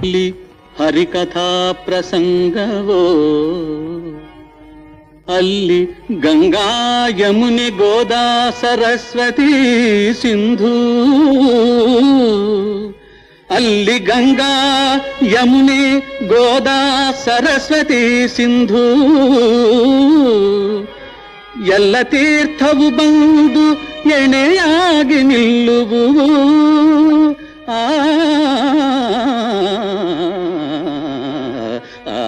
ಇಲ್ಲಿ ಹರಿಕಥಾ ಪ್ರಸಂಗವೋ ಅಲ್ಲಿ ಗಂಗಾ ಯಮುನೆ ಗೋದಾ ಸರಸ್ವತಿ ಸಿಂಧೂ ಅಲ್ಲಿ ಗಂಗಾ ಯಮುನೆ ಗೋದಾ ಸರಸ್ವತಿ ಸಿಂಧೂ ಎಲ್ಲ ತೀರ್ಥವು ಬಂದು ಎಣೆಯಾಗಿ ನಿಲ್ಲುವು ಆ ಆ,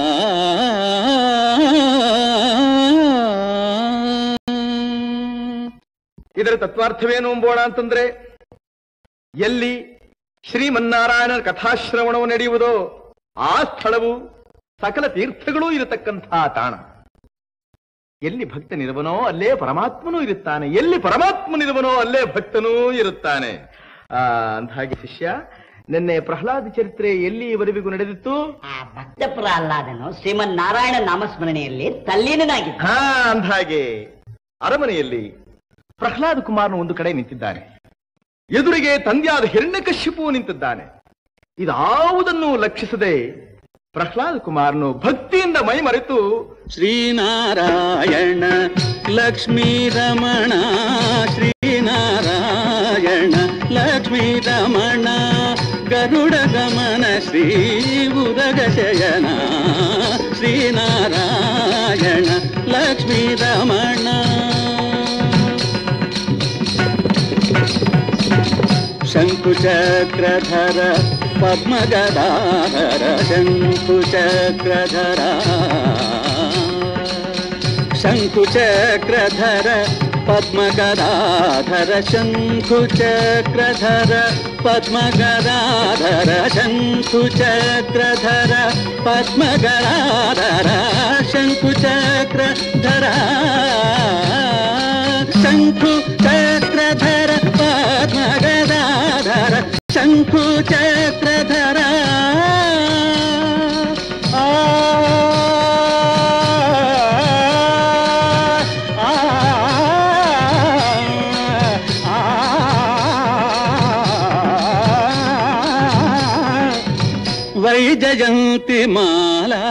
ಇದರ ತತ್ವಾರ್ಥವೇನು ಎಂಬೋಣ ಅಂತಂದ್ರೆ ಎಲ್ಲಿ ಶ್ರೀಮನ್ನಾರಾಯಣನ ಕಥಾಶ್ರವಣವು ನಡೆಯುವುದೋ ಆ ಸ್ಥಳವು ಸಕಲ ತೀರ್ಥಗಳೂ ಇರತಕ್ಕಂತಹ ತಾಣ ಎಲ್ಲಿ ಭಕ್ತನಿರುವನೋ ಅಲ್ಲೇ ಪರಮಾತ್ಮನೂ ಇರುತ್ತಾನೆ ಎಲ್ಲಿ ಪರಮಾತ್ಮನಿರುವನೋ ಅಲ್ಲೇ ಭಕ್ತನೂ ಇರುತ್ತಾನೆ ಆ ಅಂದಹಾಗೆ ಶಿಷ್ಯ ನಿನ್ನೆ ಪ್ರಹ್ಲಾದ ಚರಿತ್ರೆ ಎಲ್ಲಿವರೆಗೂ ನಡೆದಿತ್ತು ಆ ಭಕ್ತ ಪ್ರಹ್ಲಾದನು ಶ್ರೀಮನ್ ನಾರಾಯಣ ನಾಮಸ್ಮರಣೆಯಲ್ಲಿ ತಲ್ಲೀನನಾಗಿದ್ದ ಹಾ ಅಂದಹಾಗೆ ಅರಮನೆಯಲ್ಲಿ ಪ್ರಹ್ಲಾದ ಕುಮಾರನು ಒಂದು ಕಡೆ ನಿಂತಿದ್ದಾನೆ ಎದುರಿಗೆ ತಂದೆಯಾದ ಹಿರಣ್ಯಕಶ್ಯಪು ನಿಂತಿದ್ದಾನೆ ಇದಾವುದನ್ನು ಲಕ್ಷಿಸದೆ ಪ್ರಹ್ಲಾದ ಕುಮಾರನು ಭಕ್ತಿಯಿಂದ ಮೈ ಮರೆತು ಶ್ರೀನಾರಾಯಣ ಲಕ್ಷ್ಮೀ ರಮಣ ಶ್ರೀನಾರಾಯಣ ಲಕ್ಷ್ಮೀ ರಮಣ ಗರುಡ ಗಮನ ಶ್ರೀ ಉದಗ ಶಯನ ಶ್ರೀನಾರಾಯಣ ಲಕ್ಷ್ಮೀ ರಮಣ ಶಂಕುಚಕ್ರಧರ ಪದ್ಮಗದಾಧರ ಶಂಕುಚಕ್ರಧರ ಶಂಕುಚಕ್ರಧರ ಪದ್ಮಗದಾಧರ ಶಂಕುಚಕ್ರಧರ ಪದ್ಮಗದಾಧರ ಶಂಕುಚಕ್ರಧರ ಪದ್ಮಗದಾಧರ ಶಂಕುಚಕ್ರಧರ ಶಂಕು ಚಕ್ರಧರ ಪದ್ಮಗದಾಧರ ಶಂಕು ಚಕ್ರಧರ ಆ, ಆ, ಆ, ವೈಜಯಂತಿ ಮಾಲಾ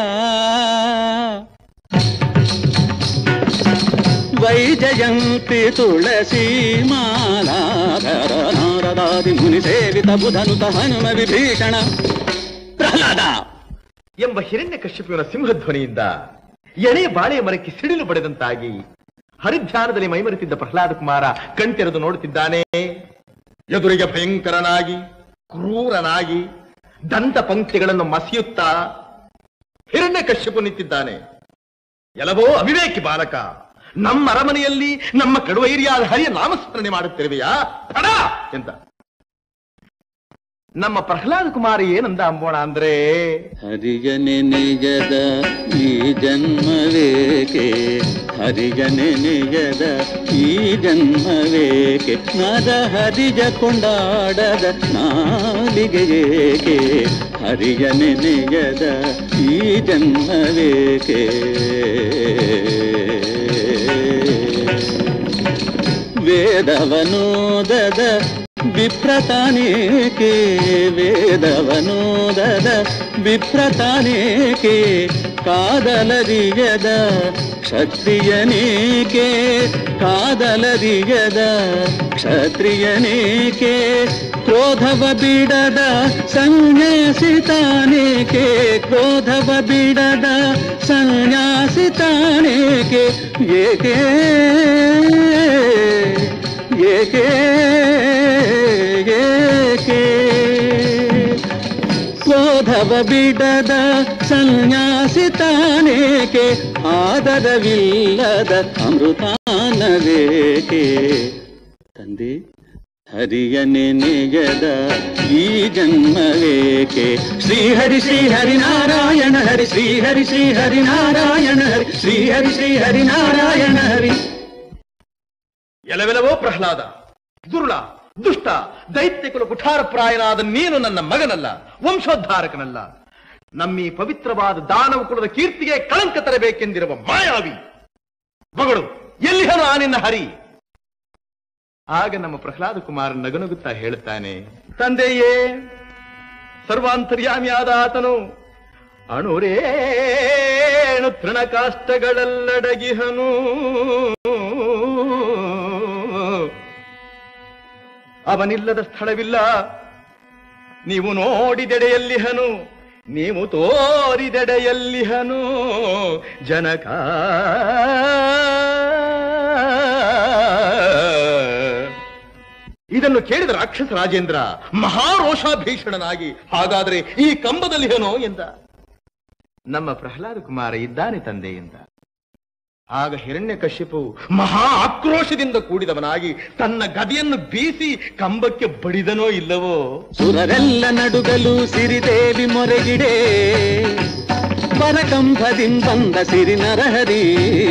ವೈಜಯಂತಿ ತುಳಸಿ ಮಾಲಾಧರ ನಾರದಾದಿ ಮುನಿ ಸೇವಿತ ಬುಧನುತ ಹನುಮ ವಿಭೀಷಣ ಪ್ರಹ್ಲಾದ ಎಂಬ ಹಿರಣ್ಯಕಶ್ಯಪುವಿನ ಸಿಂಹಧ್ವನಿಯಿಂದ ಎಳೆ ಬಾಳೆ ಮರಕ್ಕೆ ಸಿಡಿಲು ಬಡಿದಂತಾಗಿ ಹರಿಧ್ಯಾನದಲ್ಲಿ ಮೈಮರೆತಿದ್ದ ಪ್ರಹ್ಲಾದ ಕುಮಾರ ಕಣ್ತೆರೆದು ನೋಡುತ್ತಿದ್ದಾನೆ ಎದುರಿಗೆ ಭಯಂಕರನಾಗಿ ಕ್ರೂರನಾಗಿ ದಂತ ಪಂಕ್ತಿಗಳನ್ನು ಮಸಿಯುತ್ತಾ ಹಿರಣ್ಯಕಶ್ಯಪು ನಿಂತಿದ್ದಾನೆ ಎಲ್ಲವೋ ಅವಿವೇಕಿ ಬಾಲಕ ನಮ್ಮ ಅರಮನೆಯಲ್ಲಿ ನಮ್ಮ ಕಡುವೈರಿಯಾದ ಹರಿಯ ನಾಮಸ್ಮರಣೆ ಮಾಡುತ್ತಿರುವೆಯಾ ತಡ ಎಂತ ನಮ್ಮ ಪ್ರಹ್ಲಾದ ಕುಮಾರ ಏನಂದ ಅಂಬೋಣ ಅಂದ್ರೆ ಹರಿಜನೆ ನಿಜದ ಈ ಜನ್ಮವೇಕೆ ಹರಿಜನೆ ನಿಜದ ಈ ಜನ್ಮವೇಕೆ ನದ ಹರಿಜ ಕೊಂಡಾಡದ ನಾಲಿಗೆ ಏಕೆ ಹರಿಜನೆ ನಿಜದ ಈ ಜನ್ಮವೇಕೆ ವೇದವನೋದದ ವಿಪ್ರತಾನೇಕೆ ವೇದವನೋದದ ವಿಪ್ರತಾನೇಕೆ ಕಾದಲರಿಯದ ಕ್ಷತ್ರಿಯನೇಕೆ ಕಾದಲರಿಯದ ಕ್ಷತ್ರಿಯನೇಕೆ ಕ್ರೋಧವ ಬಿಡದ ಸನ್ಯಾಸಿತಾನೇಕೆ ಕ್ರೋಧವ ಬಿಡದ ಸನ್ಯಾಸಿತಾನೇಕೆ ಏಕೆ ಏಕೆ ಏಕೆ ಕ್ರೋಧವ ಬಿಡದ ಸನ್ಯಾಸಿತಾನೇಕೆ ಆದರವಿಲ್ಲದ ಅಮೃತಾನವೇಕೆ ತಂದೆ ಹರಿಯನೆ ನಿಜದ ಈ ಜನ್ಮವೇಕೆ ಶ್ರೀಹರಿ ಶ್ರೀಹರಿ ನಾರಾಯಣ ಹರಿ ಶ್ರೀಹರಿ ಶ್ರೀಹರಿ ನಾರಾಯಣ ಹರಿ ಶ್ರೀಹರಿ ಶ್ರೀಹರಿ ನಾರಾಯಣ ಹರಿ ಎಲವೆಲವೋ ಪ್ರಹ್ಲಾದ ದುರುಳ ದುಷ್ಟ ದೈತ್ಯಕುಲ ಕುಠಾರಪ್ರಾಯನಾದ ನೀನು ನನ್ನ ಮಗನಲ್ಲ ವಂಶೋದ್ಧಾರಕನಲ್ಲ ನಮ್ಮೀ ಪವಿತ್ರವಾದ ದಾನವ ಕುಲದ ಕೀರ್ತಿಗೆ ಕಳಂಕ ತರಬೇಕೆಂದಿರುವ ಮಾಯಾವಿ ಮಗಳು ಎಲ್ಲಿಹನು ಆ ನಿನ್ನ ಹರಿ ಆಗ ನಮ್ಮ ಪ್ರಹ್ಲಾದ ಕುಮಾರ್ ನಗುನಗುತ್ತಾ ಹೇಳುತ್ತಾನೆ ತಂದೆಯೇ ಸರ್ವಾಂತರ್ಯಾಮಿಯಾದ ಆತನು ಅಣುರೇಣು ತೃಣಕಾಷ್ಟಗಳಲ್ಲಡಗಿಹನು ಅವನಿಲ್ಲದ ಸ್ಥಳವಿಲ್ಲ ನೀವು ನೋಡಿದೆಡೆಯಲ್ಲಿಹನು ನೀವು ತೋರಿದೆಡೆಯಲ್ಲಿಹನು ಜನಕ ಇದನ್ನು ಕೇಳಿದ ರಾಕ್ಷಸ ರಾಜೇಂದ್ರ ಮಹಾರೋಷಾಭೀಷಣನಾಗಿ ಹಾಗಾದರೆ ಈ ಕಂಬದಲ್ಲಿಹನೋ ಎಂದ ನಮ್ಮ ಪ್ರಹ್ಲಾದ ಕುಮಾರ ಇದ್ದಾನೆ ತಂದೆ ಎಂದ ಆಗ ಹಿರಣ್ಯ ಕಶ್ಯಪು ಮಹಾ ಆಕ್ರೋಶದಿಂದ ಕೂಡಿದವನಾಗಿ ತನ್ನ ಗದೆಯನ್ನು ಬೀಸಿ ಕಂಬಕ್ಕೆ ಬಡಿದನೋ ಇಲ್ಲವೋ ಸುರರೆಲ್ಲ ನಡುಗಲು ಸಿರಿದೇವಿ ಮೊರೆಗಿಡೆ ಬರಕಂಭದಿಂ ಬಂದ ಸಿರಿ ನರಹರಿ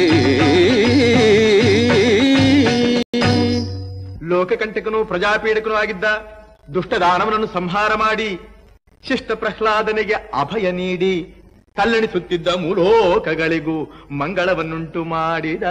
ಲೋಕಕಂಟಕನು ಪ್ರಜಾಪೀಡಕನು ಆಗಿದ್ದ ದುಷ್ಟ ದಾನವನನ್ನು ಸಂಹಾರ ಮಾಡಿ ಶಿಷ್ಟ ಪ್ರಹ್ಲಾದನಿಗೆ ಅಭಯ ನೀಡಿ ಕಲ್ಲಣಿಸುತ್ತಿದ್ದ ಮೂಲೋಕಗಳಿಗೂ ಮಂಗಳವನ್ನುಂಟು ಮಾಡಿದ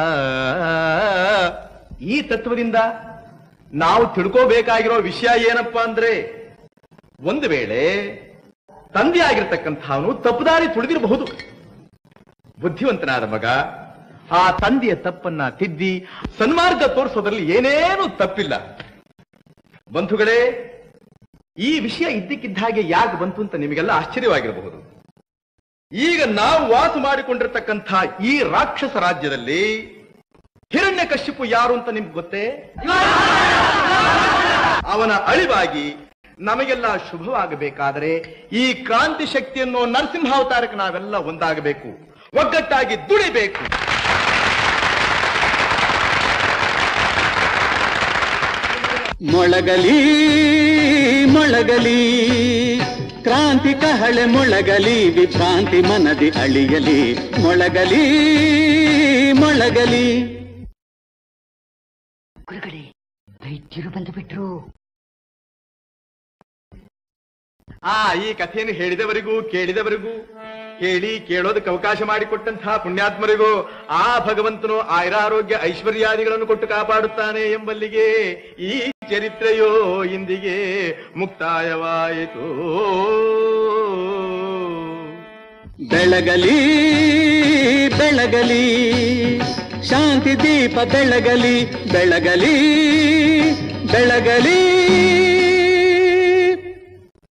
ಈ ತತ್ವದಿಂದ ನಾವು ತಿಳ್ಕೋಬೇಕಾಗಿರೋ ವಿಷಯ ಏನಪ್ಪಾ ಅಂದ್ರೆ ಒಂದು ವೇಳೆ ತಂದೆಯಾಗಿರ್ತಕ್ಕಂಥವನು ತಪ್ಪುದಾರಿ ತುಳಿದಿರಬಹುದು ಬುದ್ಧಿವಂತನಾದ ಮಗ ಆ ತಂದೆಯ ತಪ್ಪನ್ನ ತಿದ್ದಿ ಸನ್ಮಾರ್ಗ ತೋರಿಸೋದ್ರಲ್ಲಿ ಏನೇನೂ ತಪ್ಪಿಲ್ಲ ಬಂಧುಗಳೇ ಈ ವಿಷಯ ಇದ್ದಕ್ಕಿದ್ದ ಹಾಗೆ ಯಾಕೆ ಬಂತು ಅಂತ ನಿಮಗೆಲ್ಲ ಆಶ್ಚರ್ಯವಾಗಿರಬಹುದು ಈಗ ನಾವು ವಾಸ ಮಾಡಿಕೊಂಡಿರ್ತಕ್ಕಂಥ ಈ ರಾಕ್ಷಸ ರಾಜ್ಯದಲ್ಲಿ ಹಿರಣ್ಯ ಕಶ್ಯಪು ಯಾರು ಅಂತ ನಿಮ್ಗೆ ಗೊತ್ತೇ ಅವನ ಅಳಿವಾಗಿ ನಮಗೆಲ್ಲ ಶುಭವಾಗಬೇಕಾದರೆ ಈ ಕ್ರಾಂತಿ ಶಕ್ತಿಯನ್ನು ನರಸಿಂಹಾವತಾರಕ್ಕೆ ನಾವೆಲ್ಲ ಒಂದಾಗಬೇಕು ಒಗ್ಗಟ್ಟಾಗಿ ದುಡಿಬೇಕು ಮೊಳಗಲಿ ಮೊಳಗಲಿ ಕ್ರಾಂತಿ ಕಹಳೆ ಮೊಳಗಲಿ ವಿಭ್ರಾಂತಿ ಮನದಿ ಅಳಿಯಲಿ ಮೊಳಗಲಿ ಮೊಳಗಲಿ ಗುರುಗಳೇ ವೈದ್ಯರು ಬಂದು ಬಿಟ್ರು ಆ ಈ ಕಥೆಯನ್ನು ಹೇಳಿದವರಿಗೂ ಕೇಳಿದವರಿಗೂ ಕೇಳಿ ಕೇಳೋದಕ್ಕೆ ಅವಕಾಶ ಮಾಡಿಕೊಟ್ಟಂತಹ ಪುಣ್ಯಾತ್ಮರಿಗೂ ಆ ಭಗವಂತನು ಆಯುರಾರೋಗ್ಯ ಐಶ್ವರ್ಯಾದಿಗಳನ್ನು ಕೊಟ್ಟು ಕಾಪಾಡುತ್ತಾನೆ ಎಂಬಲ್ಲಿಗೆ ಈ ಚರಿತ್ರೆಯೋ ಇಂದಿಗೆ ಮುಕ್ತಾಯವಾಯಿತು ಬೆಳಗಲಿ ಬೆಳಗಲಿ ಶಾಂತಿ ದೀಪ ಬೆಳಗಲಿ ಬೆಳಗಲಿ ಬೆಳಗಲಿ